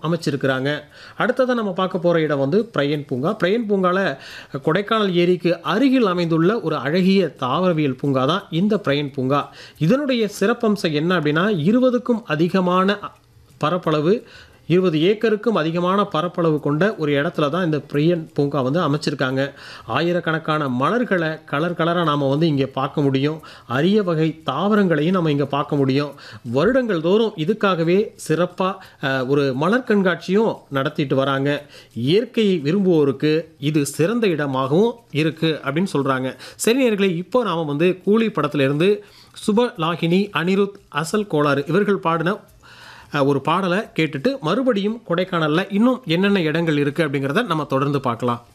அமைச்சிருக்கிறாங்க அடுத்ததாக நம்ம பார்க்க போகிற இடம் வந்து பிரையன் பூங்கா பிரையன் பூங்காவில் கொடைக்கானல் ஏரிக்கு அருகில் அமைந்துள்ள ஒரு அழகிய தாவரவியல் பூங்கா தான் இந்த பிரையன் பூங்கா இதனுடைய சிறப்பம்சம் என்ன அப்படின்னா இருபதுக்கும் அதிகமான பரப்பளவு இருபது ஏக்கருக்கும் அதிகமான பரப்பளவு கொண்ட ஒரு இடத்துல தான் இந்த பிரியன் பூங்கா வந்து அமைச்சிருக்காங்க ஆயிரக்கணக்கான மலர்களை கலர் கலராக நாம் வந்து இங்கே பார்க்க முடியும் அரிய வகை தாவரங்களையும் நம்ம இங்கே பார்க்க முடியும் வருடங்கள் தோறும் இதுக்காகவே சிறப்பாக ஒரு மலர் கண்காட்சியும் நடத்திட்டு வராங்க இயற்கையை விரும்புவோருக்கு இது சிறந்த இடமாகவும் இருக்குது அப்படின்னு சொல்கிறாங்க சரி நேயர்களே இப்போ நாம் வந்து கூலி படத்திலிருந்து சுபலாகினி அனிருத் அசல் கோளாறு இவர்கள் பாடின அஹ், ஒரு பாடலை கேட்டுட்டு மறுபடியும் கொடைக்கானலில் இன்னும் என்னென்ன இடங்கள் இருக்குது அப்படிங்கிறத நம்ம தொடர்ந்து பார்க்கலாம்